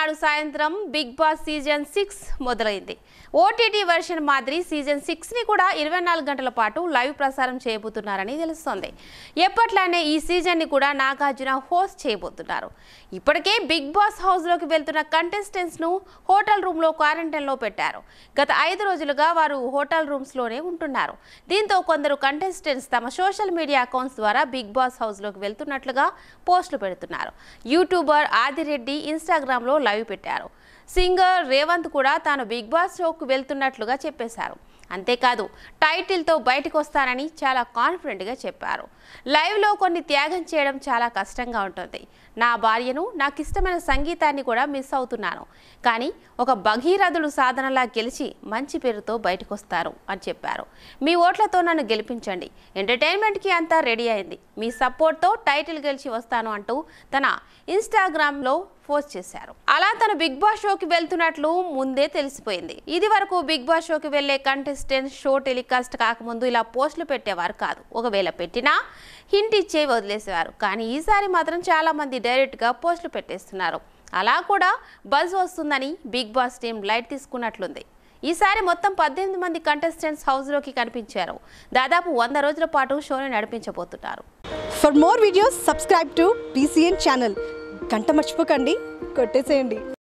నాడు సాయంత్రం big boss season six మొదలైంది ఓటీటీ వెర్షన్ మాదిరి సీజన్ సిక్స్ని కూడా ఇరవై నాలుగు గంటల పాటు లైవ్ ప్రసారం చేయబోతున్నారని తెలుస్తోంది ఎప్పట్లానే ఈ సీజన్ని కూడా నాగార్జున హోస్ట్ చేయబోతున్నారు ఇప్పటికే బిగ్ బాస్ హౌస్లోకి వెళ్తున్న కంటెస్టెంట్స్ను హోటల్ రూమ్లో క్వారంటైన్లో పెట్టారు గత ఐదు రోజులుగా వారు హోటల్ రూమ్స్లోనే ఉంటున్నారు దీంతో కొందరు కంటెస్టెంట్స్ తమ సోషల్ మీడియా అకౌంట్స్ ద్వారా బిగ్ బాస్ హౌస్లోకి వెళ్తున్నట్లుగా పోస్టులు పెడుతున్నారు యూట్యూబర్ ఆదిరెడ్డి ఇన్స్టాగ్రామ్లో లైవ్ పెట్టారు సింగర్ రేవంత్ కూడా తాను బిగ్ బాస్ షోకు వెళ్తున్నట్లుగా చెప్పేశారు అంతేకాదు టైటిల్తో బయటకు వస్తానని చాలా కాన్ఫిడెంట్గా చెప్పారు లైవ్లో కొన్ని త్యాగం చేయడం చాలా కష్టంగా ఉంటుంది నా భార్యను నాకు ఇష్టమైన సంగీతాన్ని కూడా మిస్ అవుతున్నాను కానీ ఒక భగీరథుడు సాధనలా గెలిచి మంచి పేరుతో బయటకు వస్తారు అని చెప్పారు మీ ఓట్లతో నన్ను గెలిపించండి ఎంటర్టైన్మెంట్కి అంతా రెడీ అయింది మీ సపోర్ట్తో టైటిల్ గెలిచి వస్తాను అంటూ తన ఇన్స్టాగ్రామ్లో పోస్ట్ చేశారు అలా తను బిగ్ బాస్ షోకి వెళ్తున్నట్లు ముందే తెలిసిపోయింది ఇది వరకు బిగ్ బాస్ షోకి వెళ్లే కంటెస్టెంట్ షో టెలికాస్ట్ కాకముందు ఇలా పోస్టులు పెట్టేవారు కాదు ఒకవేళ పెట్టినా హింట్ ఇచ్చే వదిలేసేవారు కానీ ఈసారి మాత్రం చాలా మంది డైరెక్ట్గా పోస్టులు పెట్టేస్తున్నారు అలా కూడా బజ్ వస్తుందని బిగ్ బాస్ టీం లైట్ తీసుకున్నట్లుంది ఈసారి మొత్తం పద్దెనిమిది మంది కంటెస్టెంట్స్ హౌస్లోకి కనిపించారు దాదాపు వంద రోజుల పాటు షోని నడిపించబోతున్నారు For more videos, subscribe to DCN channel. గంట మర్చిపోకండి కొట్టేసేయండి